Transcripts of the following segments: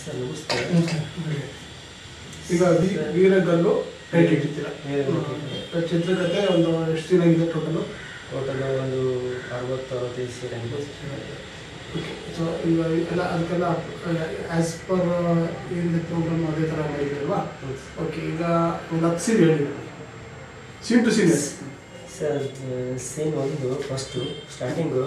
Sir ಮುಗಿಸ್ತೇವೆ ಈಗ V- ವೀರಗಲ್ಲು tight ಇಟ್ಟಿದ್ದೀರಾ ವೀರಗಲ್ಲು. ಚಿತ್ರಕಥೆ ಒಂದು ಎಷ್ಟು ದಿನ ಇದೆ ಟೋಟಲು ಟೋಟಲ್ ಒಂದು ಅರವತ್ತು ಅರವತ್ತೈದು ಸೀಟ್ ಆಗಿದೆ ಸೊ ಈಗ ಎಲ್ಲ ಅದಕ್ಕೆಲ್ಲ ಆ್ಯಸ್ ಪರ್ ಏನಿದೆ ಪ್ರೋಗ್ರಾಮ್ ಅದೇ ಥರ ಮಾಡಿದ್ದೀರಲ್ವಾ ಓಕೆ ಈಗ ಒಂದು ಹತ್ತು ಸೀನ್ ಹೇಳಿ scene to scene sir scene ಒಂದು ಫಸ್ಟು ಸ್ಟಾರ್ಟಿಂಗು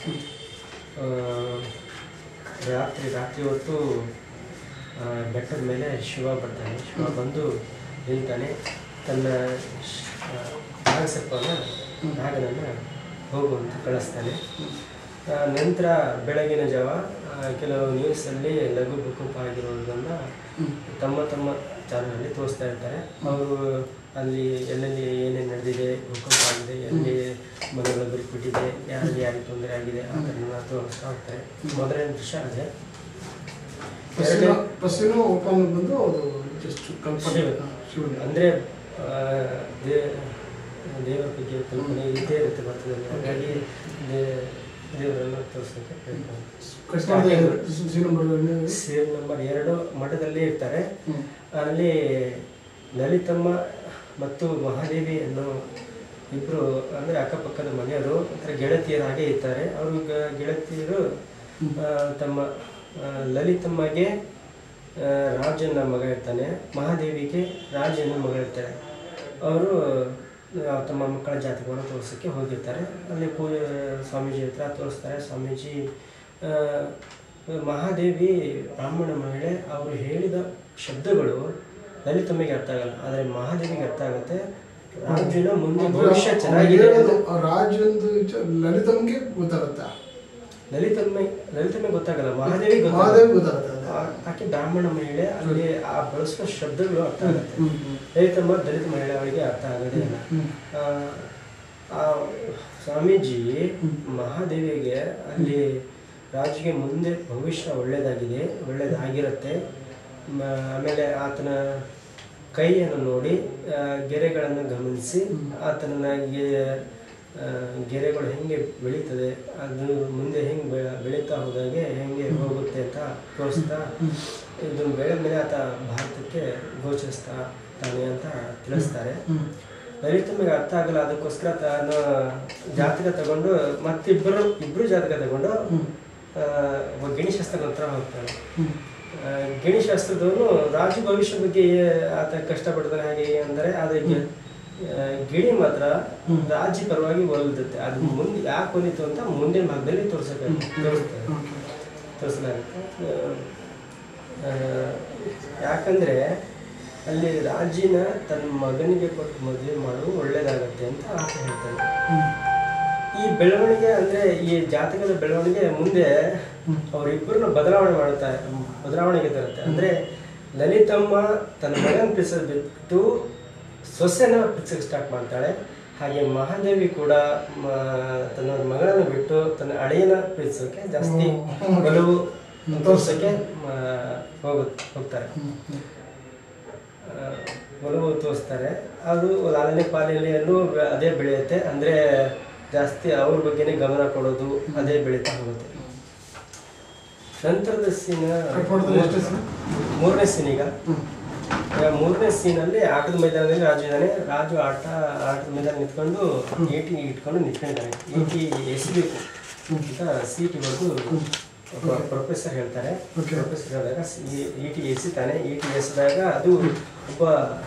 ರಾತ್ರಿ ರಾತ್ರಿ ಹೊತ್ತು ಆ, ಬೆಟ್ಟದ ಮೇಲೆ ಶಿವ ಬರ್ತಾನೆ ಶಿವ ಬಂದು ನಿಲ್ತಾನೆ ತನ್ನ ಶ್- ಆ, ನಾಗಸರ್ಪನ ನಾಗನನ್ನು ಹೋಗುವಂತ ಕಳಿಸ್ತಾನೆ ಆ, ನಂತರ ಬೆಳಗಿನ ಜಾವ ಆ, ಕೆಲವು ನ್ಯೂಸಲ್ಲಿ ಲಘು ಭೂಕಂಪ ಆಗಿರೋದನ್ನು ತಮ್ಮ ತಮ್ಮ ಚಾನಲಲ್ಲಿ ತೋರಿಸ್ತಾ ಇರ್ತಾರೆ ಅವರು ಅಲ್ಲಿ ಎಲ್ಲೆಲ್ಲಿ ಏನೇನು ನಡೆದಿದೆ ಭೂಕಂಪ ಆಗಿದೆ ಎಲ್ಲಿ ಮನೆಗಳು ಬಿಟ್ಬಿಟ್ಟಿದೆ ಯಾರಿಗೆ ಯಾರಿಗೆ ತೊಂದರೆ ಆಗಿದೆ ಆ ಥರನ ತೋರಿಸ್ತಾ ಹೋಗ್ತಾರೆ ಮೊದಲನೇ ದೃಶ್ಯ ಅದೇ ಎರಡನೇ ಫಸ್ಟಿನ ಓಪನ್ ಬಂದು ಅದು ಜಸ್ಟ್ ಕಲ್ಪನೆ ಶಿವ. ಹಾ, ಶಿವನ ಅಂದರೆ ದೇವರ ಬಗ್ಗೆ ಕಲ್ಪನೆ ಇದ್ದೇ ಇರುತ್ತೆ ಭಕ್ತದಲ್ಲಿ ಹಾಗಾಗಿ ದೇ- ದೇವರನ್ನು ತೋರಿಸೋಕ್ಕೆ ಪ್ರಯತ್ನ ಸೀನ್ ನಂಬರ್ ಸೀನ್ ನಂಬರ್ ಎರಡು ಮಠದಲ್ಲಿ ಇರ್ತಾರೆ ಹ್ಮ್. ಅಲ್ಲಿ ಲಲಿತಮ್ಮ ಮತ್ತು ಮಹಾದೇವಿ ಅನ್ನೋ ಇಬ್ಬರು ಅಂದರೆ ಅಕ್ಕಪಕ್ಕದ ಮನೆಯವರು ಒಂಥರ ಗೆಳತಿಯರ ಹಾಗೆ ಇರ್ತಾರೆ ಅವರು ಗೆಳತಿಯರು ಆ, ತಮ್ಮ ಆ, ಲಲಿತಮ್ಮಗೆ ಆ, ರಾಜನ ಮಗ ಇರ್ತಾನೆ ಮಹಾದೇವಿಗೆ ರಾಜನ ಮಗ ಇರ್ತಾರೆ ಅವರು ಆ, ತಮ್ಮ ಮಕ್ಕಳ ಜಾತಕವನ್ನು ತೋರಿಸೋಕ್ಕೆ ಹೋಗಿರ್ತಾರೆ ಅಲ್ಲಿ ಪೂಜೆ ಸ್ವಾಮೀಜಿ ಹತ್ರ ತೋರಿಸ್ತಾರೆ ಸ್ವಾಮೀಜಿ ಆ, ಮಹಾದೇವಿ ಬ್ರಾಹ್ಮಣ ಮಹಿಳೆ ಅವರು ಹೇಳಿದ ಶಬ್ದಗಳು ಲಲಿತಮ್ಮಗೆ ಅರ್ಥ ಆಗಲ್ಲ ಆದರೆ ಮಹಾದೇವಿಗೆ ಅರ್ಥ ಆಗುತ್ತೆ ರಾಜುನ ಮುಂದೆ ಭವಿಷ್ಯ ಚೆನ್ನಾಗಿದೆ ಅಂತ. ರಾಜಂದು ಲಲಿತಮ್ಗೆ ಗೊತ್ತಾಗುತ್ತಾ ಲಲಿತಮ್ಮ ಲಲಿತಮ್ಮ ಗೊತ್ತಾಗಲ್ಲ ಮಹಾದೇವಿ ಮಹಾದೇವಿ ಗೊತ್ತಾಗುತ್ತೆ ಅದು. ಆಕೆ ಬ್ರಾಹ್ಮಣ ಮಹಿಳೆ ಅಲ್ಲಿ ಆ ಬಳಸುವ ಶಬ್ದಗಳು ಅರ್ಥ ಆಗುತ್ತೆ ಹ್ಮ್, ಹ್ಮ್. ಲಲಿತಮ್ಮ ದಲಿತ ಮಹಿಳೆ ಅವಳಿಗೆ ಅರ್ಥ ಆಗೋದೇ ಇಲ್ಲ ಹ್ಮ್. ಆ, ಆ ಸ್ವಾಮೀಜಿ ಮಹಾದೇವಿಗೆ ಅಲ್ಲಿ ರಾಜಿಗೆ ಮುಂದೆ ಭವಿಷ್ಯ ಒಳ್ಳೆಯದಾಗಿದೆ ಒಳ್ಳೆಯದಾಗಿರುತ್ತೆ ಮ- ಆಮೇಲೆ ಆತನ ಕೈಯನ್ನು ನೋಡಿ ಆ, ಗೆರೆಗಳನ್ನು ಗಮನಿಸಿ ಆತನ ಗೆ- ಆ, ಗೆರೆಗಳು ಹೆಂಗೆ ಬೆಳೀತದೆ ಅದು ಮುಂದೆ ಹೆಂಗೆ ಬೆಳ ಬೆಳೀತಾ ಹೋದಾಗೆ ಹೆಂಗೆ ಹೋಗುತ್ತೆ ಅಂತ ತೋರಿಸ್ತಾ ಇದು ಬೆಳೆದ ಮೇಲೆ ಆತ ಭಾರತಕ್ಕೆ ಗೋಚರಿಸ್ತಾ ತಾನೆ ಅಂತ ತಿಳಿಸ್ತಾರೆ ಲಲಿತಮ್ಮಗೆ ಅರ್ಥ ಆಗಲ್ಲ ಅದಕ್ಕೋಸ್ಕರ ತಾನು ಜಾತಕ ತಗೊಂಡು ಮತ್ತಿಬ್ಬರು ಇಬ್ಬರು ಜಾತಕ ತಗೊಂಡು ಆ, ಒಬ್ಬ ಗಿಣಿಶಾಸ್ತ್ರದ ಹತ್ರ ಹೋಗ್ತಾನೆ ಆ, ಗಿಣಿಶಾಸ್ತ್ರದವನು ರಾಜು ಭವಿಷ್ಯ ಬಗ್ಗೆ ಏ- ಆತ ಕಷ್ಟಪಡ್ತಾನೆ ಹಾಗೆ ಅಂದರೆ ಅದಕ್ಕೆ ಆ, ಗಿಣಿ ಮಾತ್ರ ರಾಜಿ ಪರವಾಗಿ ಒಲಿದುತ್ತೆ ಅದು ಮುಂದೆ ಯಾಕೆ ಒಲಿತು ಅಂತ ಮುಂದಿನ ಭಾಗದಲ್ಲಿ ತೋರ್ಸಕ್ಕೆ ತೋರಿಸ್ತಾರೆ ತೋರಿಸಲಾಗುತ್ತೆ ಆ, ಯಾಕಂದ್ರೆ ಅಲ್ಲಿ ರಾಜಿನ ತನ್ನ ಮಗನಿಗೆ ಕೊಟ್ಟು ಮದುವೆ ಮಾಡು ಒಳ್ಳೇದಾಗತ್ತೆ ಅಂತ ಆತ ಹೇಳ್ತಾನೆ ಈ ಬೆಳವಣಿಗೆ ಅಂದ್ರೆ ಈ ಜಾತಕದ ಬೆಳವಣಿಗೆ ಮುಂದೆ ಅವರಿಬ್ಬರನ್ನ ಬದಲಾವಣೆ ಮಾಡುತ್ತಾ ಬದಲಾವಣೆಗೆ ತರುತ್ತೆ ಅಂದ್ರೆ ಲಲಿತಮ್ಮ ತನ್ನ ಮಗನ ಪ್ರೀತಿಸೋದು ಬಿಟ್ಟು ಸೊಸೆನ ಪ್ರೀತಿಸಕ್ಕೆ ಸ್ಟಾರ್ಟ್ ಮಾಡ್ತಾಳೆ ಹಾಗೆ ಮಹಾದೇವಿ ಕೂಡ ಮ- ತನ್ನ ಮಗಳನ್ನು ಬಿಟ್ಟು ತನ್ನ ಅಳಿಯನ ಪ್ರೀತಿಸೋಕೆ ಜಾಸ್ತಿ ಒಲವು ತೋರ್ಸೋಕೆ ಮ- ಹೋಗುತ್ತೆ ಹೋಗ್ತಾರೆ ಆ, ಒಲವು ತೋರಿಸ್ತಾರೆ ಅದು ಲಾಲನೆ ಪಾಲನೆಯಲ್ಲೂ ಅದೇ ಬೆಳೆಯುತ್ತೆ ಅಂದ್ರೆ ಜಾಸ್ತಿ ಅವ್ರ ಬಗ್ಗೆನೇ ಗಮನ ಕೊಡೋದು ಅದೇ ಬೆಳೀತಾ ಹೋಗುತ್ತೆ ನಂತರದ ಸೀನ Cut ಮಾಡಿದ್ರೆ ಎಷ್ಟು scene? ಮೂರನೇ ಸೀನ್ ಈಗ ಈಗ ಮೂರನೇ ಸೀನಲ್ಲಿ ಆಟದ ಮೈದಾನದಲ್ಲಿ ರಾಜು ಇದ್ದಾನೆ ರಾಜು ಆಟ ಆಟದ ಮೈದಾನ ನಿಂತ್ಕೊಂಡು ಈಟಿ ಇಟ್ಕೊಂಡು ನಿಂತ್ಕೊಂಡಿದ್ದಾನೆ ಈಟಿ ಎಸಿಬೇಕು ಅಂತ ಸೀಟಿ ಬರೆದು ಒಬ್ಬ ಪ್ರೊಫೆಸರ್ ಹೇಳ್ತಾರೆ Okay. ಪ್ರೊಫೆಸರ್ ಹೇಳಿದಾಗ ಈಟಿ ಎಸಿತಾನೆ ಈಟಿ ಎಸಿದಾಗ ಅದು ಒಬ್ಬ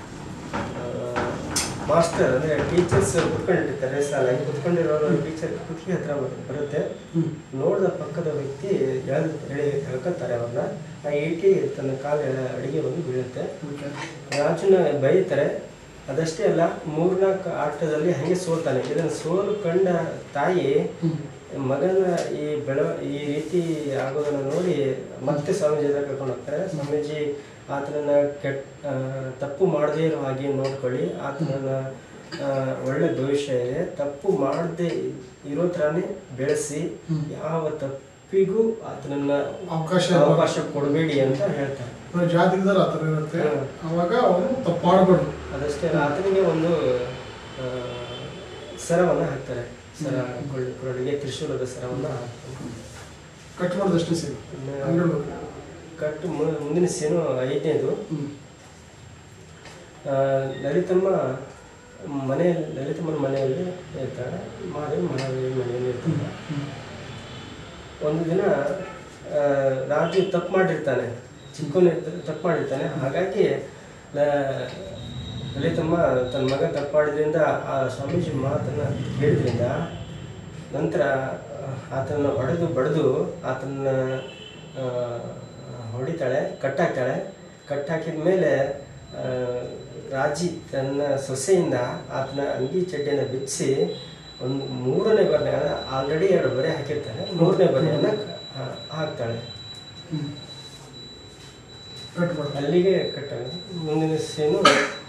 ಮಾಸ್ಟರ್ ಅಂದ್ರೆ ಟೀಚರ್ಸ್ ಕುತ್ಕೊಂಡಿರ್ತಾರೆ ಸಾಲಾಗಿ ಕುತ್ಕೊಂಡಿರೋರು ಟೀಚರ್ ಕುತ್ತಿಗೆ ಹತ್ರ ಬರುತ್ತೆ ನೋಡಿದ ಪಕ್ಕದ ವ್ಯಕ್ತಿ ಎಳ್ದು ಎಳೆ ಎಳ್ಕೊತಾರೆ ಅವ್ರನ್ನ ಆ ಈಟಿ ತನ್ನ ಕಾಲ ಅಡಿಗೆ ಬಂದು ಬೀಳುತ್ತೆ ರಾಜುನ ಬೈತಾರೆ ಅದಷ್ಟೇ ಅಲ್ಲ ಮೂರ್ನಾಲ್ಕು ಆಟದಲ್ಲಿ ಹಂಗೆ ಸೋಲ್ತಾನೆ ಇದನ್ನು ಸೋಲು ಕಂಡ ತಾಯಿ ಮಗನ ಈ ಬೆಳ ಈ ರೀತಿ ಆಗೋದನ್ನ ನೋಡಿ ಮತ್ತೆ ಸ್ವಾಮೀಜಿ ಹತ್ರ ಕರ್ಕೊಂಡು ಹೋಗ್ತಾರೆ ಸ್ವಾಮೀಜಿ ಆತನನ್ನ ಕೆಟ್ಟ ಆ, ತಪ್ಪು ಮಾಡದೇ ಇರೋ ಹಾಗೆ ನೋಡ್ಕೊಳ್ಳಿ ಆತನನ್ನ ಆ, ಒಳ್ಳೆ ಭವಿಷ್ಯ ಇದೆ ತಪ್ಪು ಮಾಡದೆ ಇರೋ ಥರನೇ ಬೆಳೆಸಿ ಯಾವ ತಪ್ಪಿಗೂ ಆತನನ್ನ ಅವಕಾಶ ಅವಕಾಶ ಕೊಡಬೇಡಿ ಅಂತ ಹೇಳ್ತಾರೆ ಜಾತಿದಲ್ಲಿ ಆ ಥರ ಇರುತ್ತೆ ಹ್ಮ್. ಅವಾಗ ಅವನು ತಪ್ಪು ಮಾಡಬಾರ್ದು ಅದಷ್ಟೇ ಅಲ್ಲ ಆತನಿಗೆ ಒಂದು ಆ, ಸರವನ್ನ ಹಾಕ್ತಾರೆ ಸರ ಕೊಳ್ಳಿ- ಕೊರಳಿಗೆ ತ್ರಿಶೂಲದ ಸರವನ್ನ ಹಾಕ್ತಾರೆ ಕಟ್ ಮಾಡಿದಷ್ಟು ಸೀನ್ ಇನ್ನು ಹಂಗೇಳ್ಬೇಕು ಕಟ್ ಮು- ಮುಂದಿನ ಸೀನು ಐದನೇದು ಹ್ಮ್ ಆ, ಲಲಿತಮ್ಮ ಮನೆ ಲಲಿತಮ್ಮನ ಮನೆಯಲ್ಲಿ ಇರ್ತಾಳೆ ಮಾದೇವಿ ಮಹಾದೇವಿ ಮನೆಯಲ್ಲಿ ಇರ್ತಾಳೆ ಒಂದು ದಿನ ಆ, ರಾಜು ತಪ್ಪು ಮಾಡಿರ್ತಾನೆ ಚಿಕ್ಕವನು ತಪ್ಪು ಮಾಡಿರ್ತಾನೆ ಹಾಗಾಗಿ ಲ- ಲಲಿತಮ್ಮ ತನ್ನ ಮಗ ತಪ್ಪು ಮಾಡಿದ್ರಿಂದ ಆ ಸ್ವಾಮೀಜಿ ಮಾತನ್ನು ಕೇಳಿದ್ರಿಂದ ನಂತರ ಆತನ ಹೊಡೆದು ಬಡಿದು ಆತನ ಆ, ಹೊಡಿತಾಳೆ ಕಟ್ಟಾಕ್ತಾಳೆ ಕಟ್ಟಾಕಿದ ಮೇಲೆ ಆ, ರಾಜಿ ತನ್ನ ಸೊಸೆಯಿಂದ ಆತನ ಅಂಗಿ ಚಡ್ಡಿಯನ್ನು ಬಿಚ್ಚಿಸಿ ಒಂದು ಮೂರನೇ ಬರೆ ಆಲ್ರೆಡಿ ಎರಡು ಬರೆ ಹಾಕಿರ್ತಾನೆ ಮೂರನೇ ಬರೆಯನ್ನು ಹಾಕ್ತಾಳೆ ಹ್ಮ್ ಕಟ್ ಮಾಡ್ತಾರೆ ಅಲ್ಲಿಗೆ ಕಟ್ಟಾಗ ಮುಂದಿನ ಸೀನು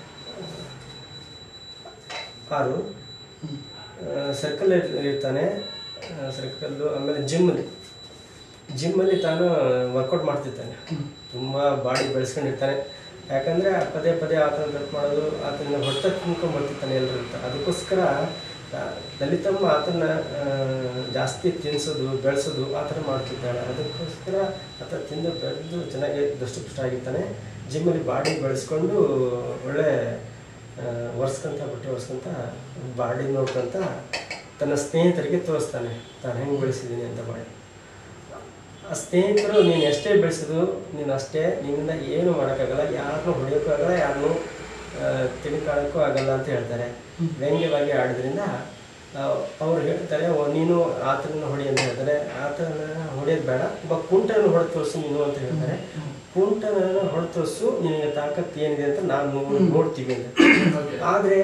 ಆರು ಸರ್ಕಲ್ ಇರ್ತಾನೆ ಸರ್ಕಲ್ಲು ಆಮೇಲೆ ಜಿಮ್ಮಲ್ಲಿ ಜಿಮ್ಮಲ್ಲಿ ತಾನು ವರ್ಕೌಟ್ ಮಾಡ್ತಿರ್ತಾನೆ ತುಂಬ ಬಾಡಿ ಬೆಳೆಸ್ಕೊಂಡಿರ್ತಾನೆ ಯಾಕಂದರೆ ಪದೇ ಪದೇ ಆತನ ತಪ್ಪು ಮಾಡೋದು ಆತನ ಹೊಟ್ಟೆ ತುಂಬ್ಕೊಂಡು ಬರ್ತಿರ್ತಾನೆ ಎಲ್ಲರ ಅಂತ ಅದಕ್ಕೋಸ್ಕರ ಆ, ಲಲಿತಮ್ಮ ಆತನ ಆ, ಜಾಸ್ತಿ ತಿನ್ನಿಸೋದು ಬೆಳೆಸೋದು ಆ ಥರ ಮಾಡ್ತಿದ್ದಾಳೆ ಅದಕ್ಕೋಸ್ಕರ ಆತ ತಿಂದು ಬೆಳೆದು ಚೆನ್ನಾಗಿ ದಷ್ಟಪುಷ್ಟ ಆಗಿರ್ತಾನೆ ಜಿಮ್ಮಲ್ಲಿ ಬಾಡಿ ಬೆಳೆಸ್ಕೊಂಡು ಒಳ್ಳೆ ಆ, ಒರೆಸ್ಕೊಂತ ಬಟ್ಟೆ ಒರೆಸ್ಕೊಂತ ಬಾಡಿ ನೋಡ್ಕೊಂತ ತನ್ನ ಸ್ನೇಹಿತರಿಗೆ ತೋರಿಸ್ತಾನೆ ತಾನು ಹೆಂಗೆ ಬೆಳೆಸಿದ್ದೀನಿ ಅಂತ ಬಾಡಿ ಆ ಸ್ನೇಹಿತರು ನೀನು ಎಷ್ಟೇ ಬೆಳೆಸಿದ್ರು ನೀನು ಅಷ್ಟೇ ನಿನ್ನಿಂದ ಏನು ಮಾಡೋಕ್ಕಾಗಲ್ಲ ಯಾರನ್ನೂ ಹೊಡೆಯೋಕ್ಕೂ ಆಗಲ್ಲ ಯಾರನ್ನೂ ತಿಳ್ಕೊಳ್ಳೋಕ್ಕೂ ಆಗಲ್ಲ ಅಂತ ಹೇಳ್ತಾರೆ ವ್ಯಂಗ್ಯವಾಗಿ ಆಡೋದ್ರಿಂದ ಅವ್ರು ಹೇಳ್ತಾರೆ "ಓ, ನೀನು ಆತನ ಹೊಡಿ ಅಂತ ಹೇಳ್ತಾರೆ ಆತನ ಹೊಡೆಯೋದು ಬೇಡ ಒಬ್ಬ ಕುಂಟನ ಹೊಡೆದು ತೋರಿಸು ನೀನು ಅಂತ ಹೇಳ್ತಾರೆ ಕುಂಟನ ಹೊಡೆದು ತೋರಿಸು ನಿನಗೆ ತಾಕತ್ತು ಏನಿದೆ ಅಂತ ನಾನು ನೋ- ನೋಡ್ತೀವಿ ಅಂತ ಓಕೆ ಆದರೆ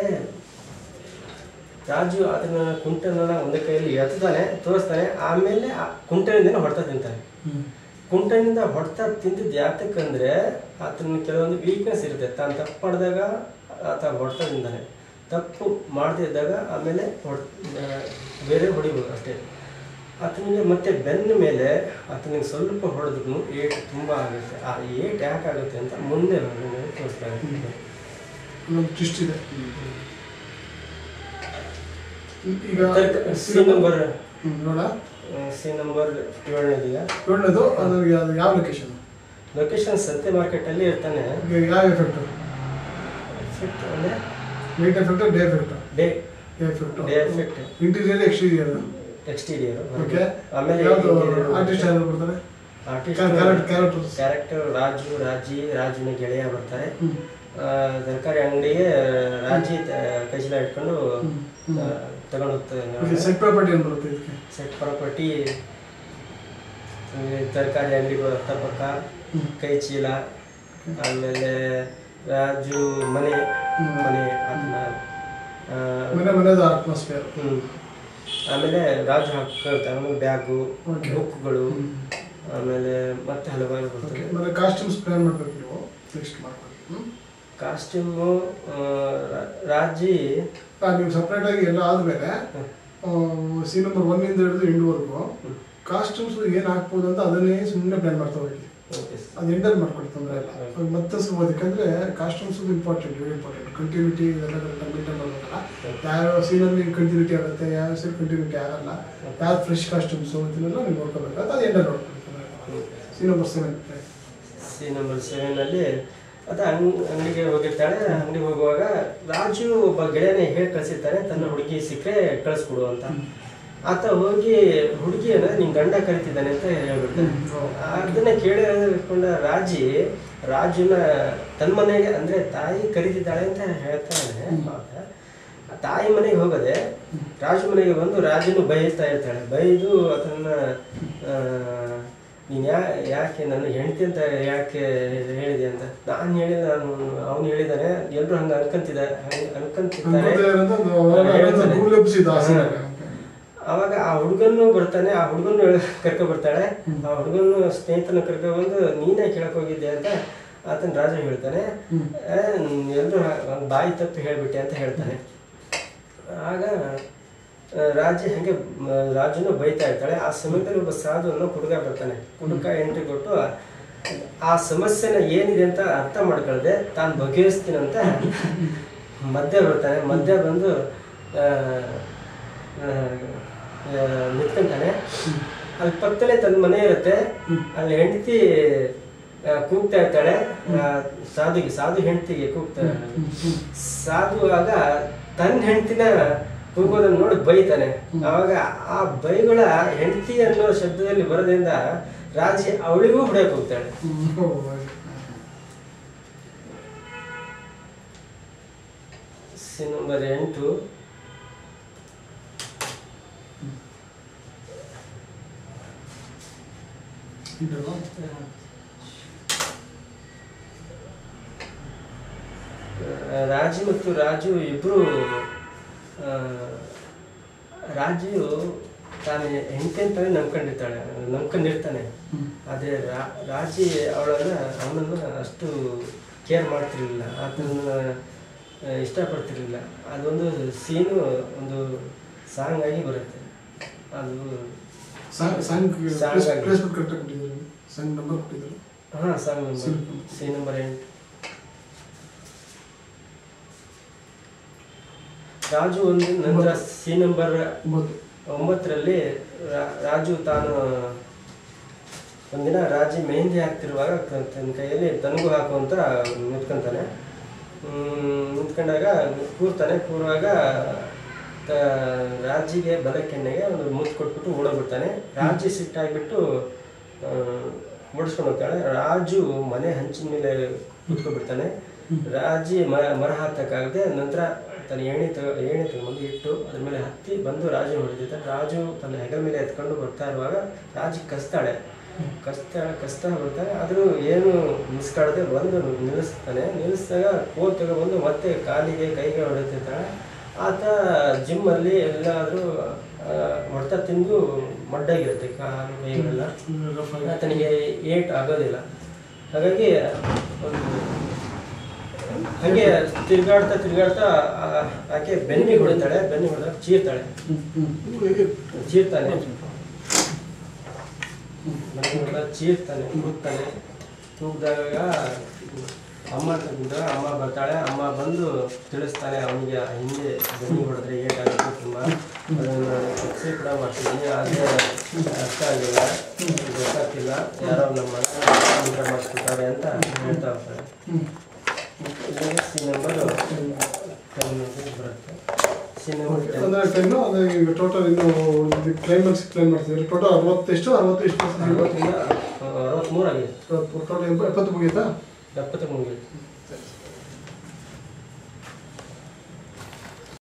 ರಾಜು ಅದನ್ನ ಕುಂಟನನ್ನ ಒಂದು ಕೈಯಲ್ಲಿ ಎತ್ತಾನೆ ತೋರಿಸ್ತಾನೆ ಆಮೇಲೆ ಆ ಕುಂಟನಿಂದ ಹೊಡ್ತಾ ತಿಂತಾನೆ ಹ್ಮ್ ಕುಂಟನಿಂದ ಹೊಡ್ತಾ ತಿಂದಿದ್ದು ಯಾತಕ್ಕಂದ್ರೆ ಆತನ ಕೆಲವೊಂದು ವೀಕ್ನೆಸ್ ಇರುತ್ತೆ ತಾನು ತಪ್ಪು ಮಾಡಿದಾಗ ಆತ ಹೊಡ್ತಾ ತಿಂತಾನೆ ತಪ್ಪು ಮಾಡದೇ ಇದ್ದಾಗ ಆಮೇಲೆ ಹೊಡ್ ಆ, ಬೇರೆ ಹೊಡಿಬೋದು ಅಷ್ಟೇ ಆತನಿಗೆ ಮತ್ತೆ ಬೆನ್ನ ಮೇಲೆ ಆತನಿಗೆ ಸ್ವಲ್ಪ ಹೊಡೆದ್ರು ಏಟು ತುಂಬ ಆಗುತ್ತೆ ಆ ಏಟ್ ಯಾಕೆ ಆಗುತ್ತೆ ಅಂತ ಮುಂದೆ ನಿಮಗೆ ತೋರಿಸ್ತಾರೆ ಇನ್ನೊಂದು ಟ್ವಿಸ್ಟ್ ಇದೆ ಈಗ ಸಿ ನಂಬರ್ ಹ್ಮ್, ನೋಡ ಸಿ ನಂಬರ್ ಏಳನೇದೀಗ ಏಳನೇದು ಅದ್ರಿಗೆ ಅದು ಯಾವ ಲೊಕೇಶನ್ ಲೊಕೇಶನ್ ಸಂತೆ ಮಾರ್ಕೆಟಲ್ಲಿ ಇರ್ತಾನೆ ಯಾವ ಎಫೆಕ್ಟ್ ಎಫೆಕ್ಟ್ ಅಂದರೆ night effect day effect day day effect day effect interior exterior exterior okay ಆಮೇಲೆ ಯಾವುದು ಆರ್ಟಿಸ್ಟ್ ಯಾರು ಬರ್ತಾರೆ ಆರ್ಟಿಸ್ಟ್ ಕ್ಯಾರೆಕ್ಟರ್ಸ್ ಕ್ಯಾರೆಕ್ಟರ್ ರಾಜು ರಾಜಿ ರಾಜುನ ಗೆಳೆಯ ಬರ್ತಾರೆ ಹ್ಮ್ ಆ, ತರಕಾರಿ ಅಂಗಡಿಗೆ ರಾಜಿ ಕೈಚಲ ಇಟ್ಕೊಂಡು ಹ್ಮ್, ಹ್ಮ್. ತಗೊಂಡು ಓಕೆ ಹೋಗ್ತಾರೆ ಸೆಟ್ ಪ್ರಾಪರ್ಟಿ ಏನು ಬರುತ್ತೆ ಇದಕ್ಕೆ ಸೆಟ್ ಪ್ರಾಪರ್ಟಿ ತರಕಾರಿ ಅಂಗಡಿಗಳು ಅಕ್ಕಪಕ್ಕ ಹ್ಮ್. ಕೈ ಚೀಲ ಆಮೇಲೆ ರಾಜು ಮನೆ ಹ್ಮ್. ಮನೆ ಅದನ್ನ ಆ, ಮನೆ ಮನೆದು ಅಟ್ಮಾಸ್ಫಿಯರ್ ಹ್ಮ್. ಆಮೇಲೆ ರಾಜು ಹಾಕ್ಕೊಳ್ತಾನೆ ಬ್ಯಾಗು Okay. ಬುಕ್ಗಳು ಆಮೇಲೆ ಮತ್ತೆ ಹಲವಾರು ಓಕೆ ಬರ್ತದೆ ಮತ್ತೆ ಕಾಸ್ಟ್ಯೂಮ್ಸ್ ಪ್ಲಾನ್ ಮಾಡ್ಬೇಕು ನೀವು ನೆಕ್ಸ್ಟ್ ಮಾಡ್ಕೊಳ್ಳಿ ಹ್ಮ್ ಕಾಸ್ಟ್ಯೂಮು ರಾಜಿ ಆ, ನೀವು ಸಪ್ರೇಟ್ ಆಗಿ ಎಲ್ಲ ಆದ್ಮೇಲೆ ಸಿ ನಂಬರ್ ಒನ್ನಿಂದ ಹಿಡಿದು ಎಂಡ್ವರೆಗೂ ಕಾಸ್ಟ್ಯೂಮ್ಸ್ ಏನು ಹಾಕ್ಬೋದು ಅಂತ ಅದನ್ನೇ ಸುಮ್ಮನೆ ಪ್ಲಾನ್ ಮಾಡ್ತಾ ಹೋಗಿ ಓಕೆ ಅದು ಎಂಡಲ್ಲಿ ಮಾಡ್ಕೊಳ್ಳಿ ತೊಂದರೆ ಇಲ್ಲ ಅದು ಮತ್ತೆ ಸ್ವಲ್ಪ ಅದಕ್ಕಂದ್ರೆ costumes important very important continuity ಇದೆಲ್ಲ ಕರೆಕ್ಟಾಗಿ ಮೇಂಟೈನ್ ಮಾಡಬೇಕಲ್ಲ ಯಾವ ಸೀನಲ್ಲಿ ಕಂಟಿನ್ಯೂಟಿ ಆಗುತ್ತೆ ಯಾವ ಸೀನ್ ಕಂಟಿನ್ಯೂಟಿ ಆಗಲ್ಲ ಯಾವ ಫ್ರೆಶ್ ಕಾಸ್ಟ್ಯೂಮ್ಸು ಇದನ್ನೆಲ್ಲ ನೀವು ನೋಡ್ಕೋಬೇಕು ಅದು ಎಂಡಲ್ಲಿ ನೋಡ್ಕೊಳ್ಳಿ C number seven C number ಸೆವೆನಲ್ಲಿ ಅದು ಅಂಗ್ ಅಂಗಡಿಗೆ ಹೋಗಿರ್ತಾಳೆ ಅಂಗಡಿಗೆ ಹೋಗುವಾಗ ರಾಜು ಒಬ್ಬ ಗೆಳೆಯನೇ ಹೇಳಿ ಕಳಿಸಿರ್ತಾನೆ ತನ್ನ ಹುಡುಗಿ ಸಿಕ್ಕರೆ ಕಳಿಸ್ಕೊಡು ಅಂತ ಆತ ಹೋಗಿ ಹುಡುಗಿ ಅಂದ್ರೆ ನಿನ್ ಗಂಡ ಕರಿತಿದ್ದಾನೆ ಅಂತ ಹೇಳ್ಬಿಡ್ತಾನೆ ಅದನ್ನ ಕೇಳಿಕೊಂಡ ರಾಜಿ ರಾಜುನ ತನ್ನ ಮನೆಗೆ ಅಂದ್ರೆ ತಾಯಿ ಕರೀತಿದ್ದಾಳೆ ಅಂತ ಹೇಳ್ತಾನೆ ಆತ. ಆ ತಾಯಿ ಮನೆಗೆ ಹೋಗದೆ ರಾಜು ಮನೆಗೆ ಬಂದು ರಾಜನು ಬೈತಾ ಇರ್ತಾಳೆ ಬೈದು ಅದನ್ನ ಆ, ನೀನ್ ಯಾ ಯಾಕೆ ನನ್ನ ಹೆಂಡತಿ ಅಂತ ಯಾಕೆ ಹೇಳಿದೆ ಅಂತ ನಾನು ಹೇಳಿದ ನಾನು ಅವನು ಹೇಳಿದಾನೆ ಎಲ್ರು ಹಂಗ ಅನ್ಕಂತಿದ ಹಂಗ ಅನ್ಕಂತಿದ್ದಾರೆ ಹೇಳ್ತಾನೆ. ರೂಲ್ ಅವಾಗ ಆ ಹುಡುಗನ್ನು ಬರ್ತಾನೆ ಆ ಹುಡುಗನ್ನು ಕರ್ಕೊ ಬರ್ತಾಳೆ ಆ ಹುಡುಗನ್ನು ಸ್ನೇಹಿತನ ಕರ್ಕೊ ಬಂದು ನೀನೇ ಕೇಳಕ್ ಹೋಗಿದ್ದೆ ಅಂತ ಆತನ ರಾಜ ಹೇಳ್ತಾನೆ ಎಲ್ಲರೂ ಬಾಯಿ ತಪ್ಪಿ ಹೇಳ್ಬಿಟ್ಟೆ ಅಂತ ಹೇಳ್ತಾನೆ ಆಗ ಆ, ರಾಜ ಹಂಗೆ ಮ, ರಾಜುನು ಬೈತಾ ಇರ್ತಾಳೆ ಆ ಸಮಯದಲ್ಲಿ ಒಬ್ಬ ಸಾಧು ಅನ್ನೋ ಹುಡುಗ ಬರ್ತಾನೆ ಹುಡುಗ ಎಂಟ್ರಿ ಕೊಟ್ಟು ಆ ಸಮಸ್ಯೆನ ಏನಿದೆ ಅಂತ ಅರ್ಥ ಮಾಡ್ಕೊಳ್ದೆ ತಾನು ಬಗೆಹರಿಸ್ತೀನಂತ ಮಧ್ಯ ಬರ್ತಾನೆ ಮಧ್ಯ ಬಂದು ಆ, ಆ, ಆ, ನಿಂತ್ಕೊಂತಾನೆ ಅಲ್ಲಿ ಪಕ್ಕದಲ್ಲೇ ತನ್ನ ಮನೆ ಇರುತ್ತೆ ಅಲ್ಲಿ ಹೆಂಡತಿ ಆ, ಕೂಗ್ತಾ ಇರ್ತಾಳೆ ಆ, ಸಾಧುಗೆ ಸಾಧು ಹೆಂಡತಿಗೆ ಕೂಗ್ತಾಳೆ ಸಾಧು ಆಗ ತನ್ನ ಹೆಂಡತಿನ ಕೂಗೋದನ್ನ ನೋಡಿ ಬೈತಾನೆ ಅವಾಗ ಆ ಬೈಗಳ ಹೆಂಡತಿ ಅನ್ನೋ ಶಬ್ದದಲ್ಲಿ ಬರೋದ್ರಿಂದ ರಾಜಿ ಅವಳಿಗೂ ಹೊಡೆಯಕ್ಕೆ ಹೋಗ್ತಾಳೆ ಸಿ ನಂಬರ್ ಎಂಟು ಆ, ರಾಜಿ ಮತ್ತು ರಾಜು ಇಬ್ರು ಆ, ರಾಜು ತಾನು ಹೆಂಡತಿ ಅಂತಾನೆ ನಂಬ್ಕೊಂಡಿರ್ತಾಳೆ ನಂಬ್ಕೊಂಡಿರ್ತಾನೆ ಆದರೆ ರಾ- ರಾಜಿ ಅವಳನ್ನ ಅವನನ್ನು ಅಷ್ಟು ಕೇರ್ ಮಾಡ್ತಿರ್ಲಿಲ್ಲ ಆತನ ಆ, ಇಷ್ಟಪಡ್ತಿರ್ಲಿಲ್ಲ ಅದೊಂದು ಸೀನು ಒಂದು ಸಾಂಗ್ ಆಗಿ ಬರುತ್ತೆ ಅದು ಸಾಂಗ್ ಸಾಂಗ್ ಸಾಂಗ್ ಆಗಿ. ಪ್ಲೇಸ್ಮೆಂಟ್ ಕರೆಕ್ಟಾಗಿ ಕೊಟ್ಟಿದ್ದಾರೆ ಸಾಂಗ್ ನಂಬರ್ ಕೊಟ್ಟಿದ್ದಾರೆ ಹಾಂ ಸಾಂಗ್ ಸೀನ್. ಸಿ ನಂಬರ್ ಎಂಟು ರಾಜು ಒಂದು ನಂತರ ಸಿ ನಂಬರ್ ಒಂಬತ್ತು ಒಂಬತ್ತರಲ್ಲಿ ರಾ- ರಾಜು ತಾನು ಒಂದಿನ ರಾಜಿ ಮೆಹಂದಿ ಹಾಕ್ತಿರುವಾಗ ತ- ತನ್ನ ಕೈಯಲ್ಲಿ ತನಗೂ ಹಾಕುವಂತ ನಿಂತ್ಕೊಂತಾನೆ ಹ್ಮ್, ನಿಂತ್ಕೊಂಡಾಗ ಕೂರ್ತಾನೆ ಕೂರುವಾಗ ತ- ರಾಜಿಗೆ ಬಲಕ್ಕೆಣ್ಣೆಗೆ ಒಂದು ಮುತ್ತು ಕೊಟ್ಬಿಟ್ಟು ಓಡೋಗ್ಬಿಡ್ತಾನೆ ರಾಜಿ ಸಿಟ್ಟಾಗ್ಬಿಟ್ಟು ಆ, ಓಡಿಸ್ಕೊಂಡು ಹೋಗ್ತಾಳೆ ರಾಜು ಮನೆ ಹಂಚಿನ ಮೇಲೆ ಕೂತ್ಕೊಂಡ್ಬಿಡ್ತಾನೆ ರಾಜಿ ಮ ಮರ ಹತ್ತಕ್ಕಾಗದೆ ನಂತರ ತನ್ನ ಏಣಿ ತಗ ಏಣಿ ತಗೊಂಡು ಇಟ್ಟು ಅದ್ರ ಮೇಲೆ ಹತ್ತಿ ಬಂದು ರಾಜು ಹೊಡೆದಿದ್ದ ರಾಜು ತನ್ನ ಹೆಗಲ ಮೇಲೆ ಎತ್ಕೊಂಡು ಬರ್ತಾ ಇರುವಾಗ ರಾಜಿ ಕಸ್ತಾಳೆ ಕಸ್ತಾ ಕಸ್ತಾ ಬರ್ತಾನೆ ಆದರೂ ಏನು ಮಿಸ್ಕಾಡದೆ ಬಂದು ನಿಲ್ಲಿಸ್ತಾನೆ ನಿಲ್ಲಿಸಿದಾಗ ಕೋಲ್ ತಗೊಬಂದು ಮತ್ತೆ ಕಾಲಿಗೆ ಕೈಗೆ ಹೊಡೆತಿರ್ತಾಳೆ ಆತ ಜಿಮ್ಮಲ್ಲಿ ಎಲ್ಲಾದರೂ ಹೊಡೆತ ತಿಂದು ಮಡ್ಡಾಗಿರುತ್ತೆ ಕಾಲು ಕೈಗಳೆಲ್ಲ ರಫ್ ಆಗಿ ಆತನಿಗೆ ಏಟ್ ಆಗೋದಿಲ್ಲ ಹಾಗಾಗಿ ಒಂದು ಹಾಗೆ ತಿರುಗಾಡ್ತಾ ತಿರುಗಾಡ್ತಾ ಆ- ಆಕೆ ಬೆನ್ನಿಗೆ ಹೊಡಿತಾಳೆ ಬೆನ್ನಿಗೆ ಹೊಡೆದಾಗ ಚೀರ್ತಾಳೆ ಹ್ಮ್, ಹ್ಮ್. ಹೇಗೆ? ಚೀರ್ತಾನೆ ಬೆನ್ನಿಗೆ ಹೊಡೆದಾಗ ಚೀರ್ತಾನೆ ಕೂಗ್ತಾನೆ ಕೂಗ್ದಾಗ ಅಮ್ಮ ತಂದ ಅಮ್ಮ ಬರ್ತಾಳೆ ಅಮ್ಮ ಬಂದು ತಿಳಿಸ್ತಾನೆ ಅವನಿಗೆ ಹಿಂದೆ ಬೆನ್ನಿಗೆ ಹೊಡೆದ್ರೆ ಏಟಾಗುತ್ತೆ ತುಂಬ ಅದನ್ನು ಚಿಕಿತ್ಸೆ ಕೂಡ ಮಾಡ್ತಿದ್ದೀನಿ ಆದರೆ ಅರ್ಥ ಆಗಿಲ್ಲ ಗೊತ್ತಾಗ್ತಿಲ್ಲ ಯಾರೋ ನಮ್ಮ ಮನೆ ಮಾಡಿಸ್ಬಿಟ್ಟಾರೆ ಅಂತ ಹೇಳ್ತಾ ಹೋಗ್ತಾರೆ ಹ್ಮ್. ಇಲ್ಲಿಗೆ ಸಿ ನಂಬರ್ ಬರುತ್ತೆ ಸಿ ನಂಬರ್ ಟೆನ್ ಅಂದ್ರೆ ಟೈಮು ಅದೇ ಈಗ ಟೋಟಲ್ ಇನ್ನು ಕ್ಲೈಮ್ಯಾಕ್ಸ್ ಕ್ಲೈಮ್ ಮಾಡ್ತಿದ್ದಾರೆ ಟೋಟಲ್ ಅರವತ್ತೆಷ್ಟು ಅರವತ್ತೆಷ್ಟು ಅರವತ್ತಿಂದ ಅರವತ್ತ್ಮೂರು ಆಗಿದೆ ಟೋಟಲ್ ಎಪ್ಪತ್ತು ಮುಗಿಯುತ್ತಾ ಎಪ್ಪತ್ತು ಮುಗಿಯುತ್ತೆ